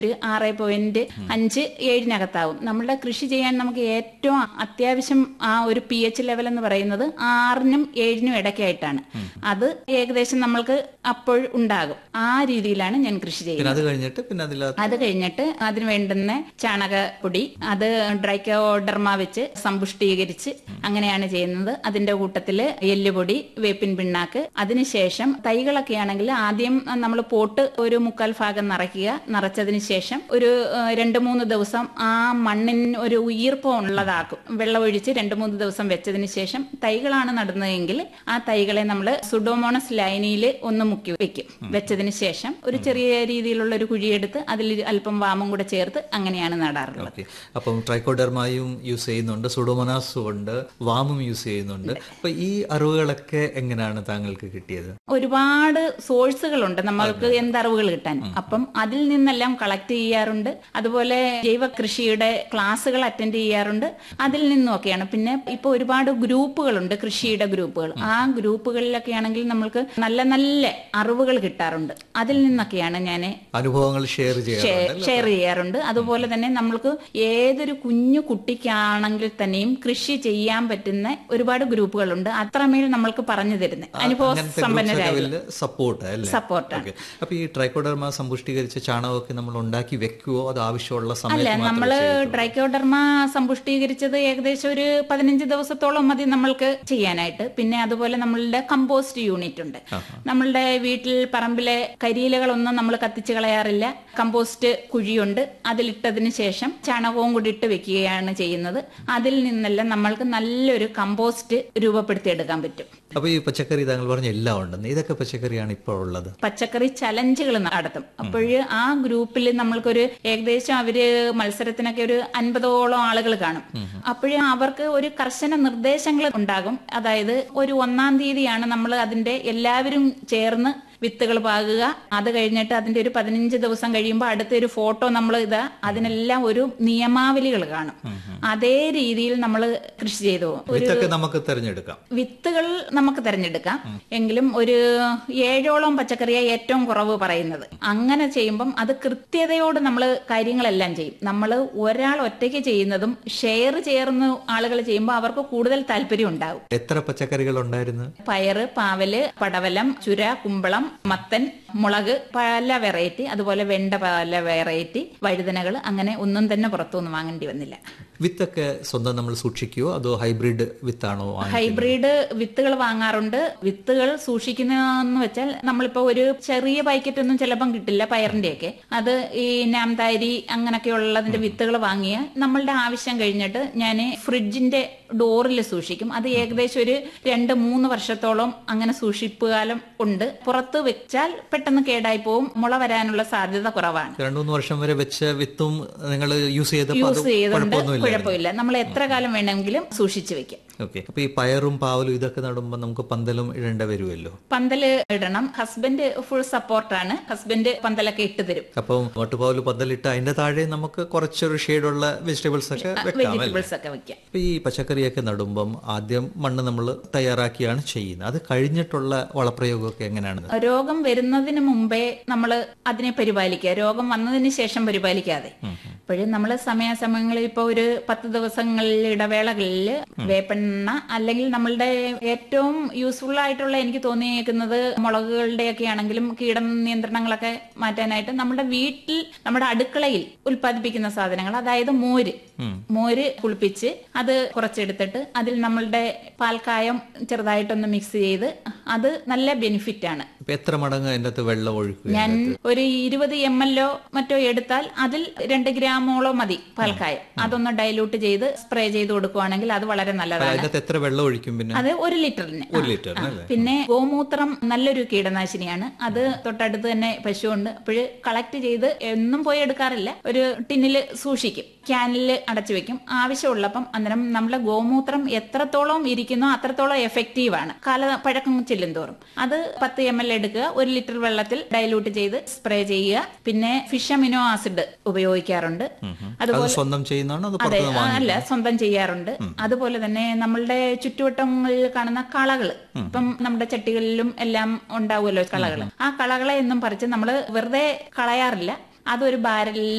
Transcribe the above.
ഒരു ആറ് പോയിന്റ് അഞ്ച് ഏഴിനകത്താവും നമ്മളുടെ കൃഷി ചെയ്യാൻ നമുക്ക് ഏറ്റവും അത്യാവശ്യം ആ ഒരു പി എച്ച് ലെവൽ എന്ന് പറയുന്നത് ആറിനും ഏഴിനും ഇടയ്ക്കായിട്ടാണ് അത് ഏകദേശം നമ്മൾക്ക് അപ്പോൾ ഉണ്ടാകും ആ രീതിയിലാണ് ഞാൻ കൃഷി ചെയ്യുന്നത് പിന്നെ അത് കഴിഞ്ഞിട്ട് പിന്നെ അതിലകത്ത് അത് കഴിഞ്ഞിട്ട് അതിന് വേണ്ടുന്ന ചാണകപ്പൊടി അത് ഡ്രൈക്കോഡർമ വെച്ച് സമ്പുഷ്ടീകരിച്ച് അങ്ങനെയാണ് ചെയ്യുന്നത് അതിന്റെ കൂട്ടത്തില് എല്ലുപൊടി വേപ്പിൻ പിണ്ണാക്ക് അതിനുശേഷം തൈകളൊക്കെ ആണെങ്കിൽ ആദ്യം നമ്മൾ പോട്ട് ഒരു മുക്കാൽ ഭാഗം നിറയ്ക്കുക നിറച്ചതിന് ശേഷം ഒരു ഏഹ്, രണ്ട് മൂന്ന് ദിവസം ആ മണ്ണിന് ഒരു ഈർപ്പം ഉള്ളതാക്കും വെള്ളമൊഴിച്ച് രണ്ട് മൂന്ന് ദിവസം വെച്ചതിന് ശേഷം തൈകളാണ് നടുന്നതെങ്കിൽ ആ തൈകളെ നമ്മൾ സുഡോമോണസ് ലൈനിയിൽ ഒന്ന് മുക്കി വെക്കും വെച്ചതിന് ശേഷം ഒരു ചെറിയ രീതിയിലുള്ള ഒരു കുഴിയെടുത്ത് അതിൽ അല്പം വാമും കൂടെ ചേർത്ത് അങ്ങനെയാണ് നടാറുള്ളത് ഓക്കെ അപ്പം ട്രൈക്കോഡർമായും യൂസ് ചെയ്യുന്നുണ്ട് സുഡോമോനാസും ഉണ്ട് വാമും യൂസ് ചെയ്യുന്നുണ്ട് അപ്പൊ ഈ അറിവുകളൊക്കെ എങ്ങനെയാണ് താങ്കൾക്ക് കിട്ടിയത് ഒരുപാട് സോഴ്സുകളുണ്ട് നമ്മൾക്ക് എന്തറിവുകൾ കിട്ടാൻ അപ്പം അതിൽ നിന്നെല്ലാം കളക്ട് ചെയ്യാറുണ്ട് അതുപോലെ ജൈവ കൃഷിയുടെ ക്ലാസ്സുകൾ അറ്റൻഡ് ചെയ്യാറുണ്ട് അതിൽ നിന്നൊക്കെയാണ് പിന്നെ ഇപ്പൊ ഒരുപാട് ഗ്രൂപ്പുകളുണ്ട് കൃഷിയുടെ ഗ്രൂപ്പുകൾ ആ ഗ്രൂപ്പുകളിലൊക്കെ ആണെങ്കിൽ നമ്മൾക്ക് നല്ല നല്ല അറിവുകൾ കിട്ടാറുണ്ട് അതിൽ നിന്നൊക്കെയാണ് ഞാൻ അനുഭവങ്ങൾ ഷെയർ ചെയ്യാറുണ്ട് ഷെയർ ചെയ്യാറുണ്ട് അതുപോലെ തന്നെ നമ്മൾക്ക് ഏതൊരു കുഞ്ഞു കുട്ടിക്കാണെങ്കിൽ തന്നെയും കൃഷി ചെയ്യാൻ പറ്റുന്ന ഒരുപാട് ഗ്രൂപ്പുകളുണ്ട് അത്രമേൽ നമ്മൾക്ക് പറഞ്ഞു തരുന്നത് അനുഭവ സമ്പന്നരായ സപ്പോർട്ട് അല്ലേ സപ്പോർട്ടാണ് ഓക്കെ അപ്പൊ ഈ ട്രൈക്കോഡർമ സമ്പുഷ്ടീകരിച്ച ചാണകമൊക്കെ നമ്മൾ ഉണ്ടാക്കി വെക്കുവോ അത് ആവശ്യമുള്ള അല്ല സമയത്ത് മാത്രമേ നമ്മള് ഡ്രൈക്കോഡർമ സമ്പുഷ്ടീകരിച്ചത് ഏകദേശം ഒരു പതിനഞ്ച് ദിവസത്തോളം മതി നമ്മൾക്ക് ചെയ്യാനായിട്ട് പിന്നെ അതുപോലെ നമ്മളുടെ കമ്പോസ്റ്റ് യൂണിറ്റ് ഉണ്ട് നമ്മളുടെ വീട്ടിൽ പറമ്പിലെ കരിയിലകളൊന്നും നമ്മൾ കത്തിച്ച് കളയാറില്ല കമ്പോസ്റ്റ് കുഴിയുണ്ട് അതിലിട്ടതിന് ശേഷം ചാണകവും കൂടി ഇട്ട് വെക്കുകയാണ് ചെയ്യുന്നത് അതിൽ നിന്നെല്ലാം നമ്മൾക്ക് നല്ലൊരു കമ്പോസ്റ്റ് രൂപപ്പെടുത്തിയെടുക്കാൻ പറ്റും അപ്പൊ ഈ പച്ചക്കറി താങ്കൾ പറഞ്ഞ എല്ലാം ഉണ്ടെന്ന് ഇതൊക്കെ പച്ചക്കറിയാണ് ഇപ്പോൾ ഉള്ളത് പച്ചക്കറി ചലഞ്ചുകൾ നടത്തും അപ്പോഴ് ആ ഗ്രൂപ്പിൽ നമ്മൾക്കൊരു ഏകദേശം അവര് മത്സരത്തിനൊക്കെ ഒരു അൻപതോളം ആളുകൾ കാണും അപ്പോഴേ അവർക്ക് ഒരു കർശന നിർദ്ദേശങ്ങൾ ഉണ്ടാകും അതായത് ഒരു ഒന്നാം തീയതിയാണ് നമ്മൾ അതിന്റെ എല്ലാവരും ചേർന്ന് വിത്തുകൾ പാകുക അത് കഴിഞ്ഞിട്ട് അതിന്റെ ഒരു പതിനഞ്ച് ദിവസം കഴിയുമ്പോൾ അടുത്ത ഒരു ഫോട്ടോ നമ്മൾ ഇതാ അതിനെല്ലാം ഒരു നിയമാവലികൾ കാണും അതേ രീതിയിൽ നമ്മൾ കൃഷി ചെയ്തു പോകും. ഒരു വിത്തൊക്കെ നമുക്ക് തിരഞ്ഞെടുക്കാം വിത്തുകൾ നമുക്ക് തിരഞ്ഞെടുക്കാം എങ്കിലും ഒരു ഏഴോളം പച്ചക്കറിയെ ഏറ്റവും കുറവ് പറയുന്നത് അങ്ങനെ ചെയ്യുമ്പം അത് കൃത്യതയോട് നമ്മൾ കാര്യങ്ങളെല്ലാം ചെയ്യും നമ്മൾ ഒരാൾ ഒറ്റയ്ക്ക് ചെയ്യുന്നതും ഷെയർ ചേർന്ന് ആളുകൾ ചെയ്യുമ്പോൾ അവർക്ക് കൂടുതൽ താല്പര്യം ഉണ്ടാവും എത്ര പച്ചക്കറികൾ ഉണ്ടായിരുന്നു പയറ് പാവല് പടവലം ചുര കുമ്പളം മത്തൻ മുളക് പല വെറൈറ്റി അതുപോലെ വെണ്ട പല വെറൈറ്റി വഴുതനകൾ അങ്ങനെ ഒന്നും തന്നെ പുറത്തുനിന്ന് വാങ്ങേണ്ടി വന്നില്ല വിത്തൊക്കെ സ്വന്തം നമ്മൾ സൂക്ഷിക്കുവോ അതോ ഹൈബ്രിഡ് വിത്താണോ വാങ്ങി- ഹൈബ്രിഡ് വിത്തുകൾ വാങ്ങാറുണ്ട് വിത്തുകൾ സൂക്ഷിക്കുന്നതെന്ന് വെച്ചാൽ നമ്മളിപ്പോ ഒരു ചെറിയ പാക്കറ്റ് ഒന്നും ചിലപ്പം കിട്ടില്ല പയറിന്റെയൊക്കെ അത് ഈ നാംതാരി അങ്ങനൊക്കെ ഉള്ളതിന്റെ വിത്തുകൾ വാങ്ങിയ നമ്മളുടെ ആവശ്യം കഴിഞ്ഞിട്ട് ഞാൻ ഫ്രിഡ്ജിന്റെ ഡോറിൽ സൂക്ഷിക്കും അത് ഏകദേശം ഒരു രണ്ട് മൂന്ന് വർഷത്തോളം അങ്ങനെ സൂക്ഷിപ്പ് കാലം ഉണ്ട് പുറത്ത് വെച്ചാൽ പെട്ടെന്ന് കേടായി പോവും മുള വരാനുള്ള സാധ്യത കുറവാണ് രണ്ടു മൂന്ന് വർഷം വരെ വെച്ച വിത്തും നിങ്ങൾ യൂസ് ചെയ്തപ്പോൾ അത് യൂസ് ചെയ്തുകൊണ്ട് കുഴപ്പമൊന്നുമില്ല കുഴപ്പമില്ല നമ്മൾ എത്ര കാലം വേണമെങ്കിലും സൂക്ഷിച്ചു വെക്കാം ഓക്കെ അപ്പൊ ഈ പയറും പാവലും ഇതൊക്കെ നടുമ്പോൾ നമുക്ക് പന്തലും ഇടേണ്ട വരുമല്ലോ പന്തല് ഇടണം ഹസ്ബൻഡ് ഫുൾ സപ്പോർട്ടാണ് ഹസ്ബൻഡ് പന്തലൊക്കെ ഇട്ട് തരും അപ്പം ഒട്ടുപാവല് പന്തലിട്ട് അതിന്റെ താഴെ നമുക്ക് കുറച്ചൊരു ഷെയ്ഡുള്ള വെജിറ്റബിൾസ് ഒക്കെ വെക്കാം അല്ലേ വെജിറ്റബിൾസ് ഒക്കെ വെക്കാം അപ്പൊ ഈ പച്ചക്കറിയൊക്കെ നടുമ്പം ആദ്യം മണ്ണ് നമ്മൾ തയ്യാറാക്കിയാണ് ചെയ്യുന്നത് അത് കഴിഞ്ഞിട്ടുള്ള വളപ്രയോഗമൊക്കെ എങ്ങനെയാണ് രോഗം വരുന്നതിന് മുമ്പേ നമ്മൾ അതിനെ പരിപാലിക്കുക രോഗം വന്നതിന് ശേഷം പരിപാലിക്കാതെ അപ്പോഴും നമ്മൾ സമയാസമയങ്ങളിൽ ഇപ്പോൾ ഒരു പത്ത് ദിവസങ്ങളിൽ ഇടവേളകളിൽ വേപ്പെണ്ണ അല്ലെങ്കിൽ നമ്മളുടെ ഏറ്റവും യൂസ്ഫുൾ ആയിട്ടുള്ള എനിക്ക് തോന്നിയേക്കുന്നത് മുളകുകളുടെയൊക്കെ ആണെങ്കിലും കീട നിയന്ത്രണങ്ങളൊക്കെ മാറ്റാനായിട്ട് നമ്മുടെ വീട്ടിൽ നമ്മുടെ അടുക്കളയിൽ ഉൽപ്പാദിപ്പിക്കുന്ന സാധനങ്ങൾ അതായത് മോര് മോര് കുളിപ്പിച്ച് അത് കുറച്ചെടുത്തിട്ട് അതിൽ നമ്മളുടെ പാൽക്കായം ചെറുതായിട്ടൊന്ന് മിക്സ് ചെയ്ത് അത് നല്ല ബെനിഫിറ്റ് ആണ് ഇപ്പൊ എത്ര മടങ്ങ് അതിന്റെ അകത്ത് വെള്ളം ഒഴുക്കുക ഞാൻ ഒരു ഇരുപത് എം എൽ ഒ മറ്റോ എടുത്താൽ അതിൽ രണ്ട് ഗ്രാമോളോ മതി പാൽക്കായം അതൊന്ന് ഡൈലൂട്ട് ചെയ്ത് സ്പ്രേ ചെയ്ത് കൊടുക്കുവാണെങ്കിൽ അത് വളരെ നല്ലതാണ് അതിന്റെ അകത്ത് എത്ര വെള്ളം ഒഴിക്കും പിന്നെ അത് ഒരു ലിറ്ററിന് ഒരു ലിറ്ററിന് അല്ലേ പിന്നെ ഗോമൂത്രം നല്ലൊരു കീടനാശിനിയാണ് അത് തൊട്ടടുത്ത് തന്നെ പശുവുണ്ട് അപ്പോഴ് കളക്ട് ചെയ്ത് എന്നും പോയി എടുക്കാറില്ല ഒരു ടിന്നില് സൂക്ഷിക്കും ക്യാനിൽ അടച്ചു വെക്കും ആവശ്യമുള്ളപ്പം അന്നേരം നമ്മുടെ ഗോമൂത്രം എത്രത്തോളം ഇരിക്കുന്നോ അത്രത്തോളം എഫക്റ്റീവ് ആണ് കാല പഴക്കം ചെല്ലും തോറും അത് പത്ത് എം എൽ എടുക്കുക ഒരു ലിറ്റർ വെള്ളത്തിൽ ഡൈലൂട്ട് ചെയ്ത് സ്പ്രേ ചെയ്യുക പിന്നെ ഫിഷ് അമിനോ ആസിഡ് ഉപയോഗിക്കാറുണ്ട് അത് അതുപോലെ സ്വന്തം ചെയ്യുന്നതാണോ അത് അതെ പുറത്തുനിന്ന് ആ, വാങ്ങി അല്ല സ്വന്തം ചെയ്യാറുണ്ട് അതുപോലെ തന്നെ നമ്മളുടെ ചുറ്റുവട്ടങ്ങളിൽ കാണുന്ന കളകള് ഇപ്പം നമ്മുടെ ചട്ടികളിലും എല്ലാം ഉണ്ടാവുമല്ലോ കളകള് ആ കളകളെ എന്നും പറിച്ച് നമ്മൾ വെറുതെ കളയാറില്ല അതൊരു ബാരലിൽ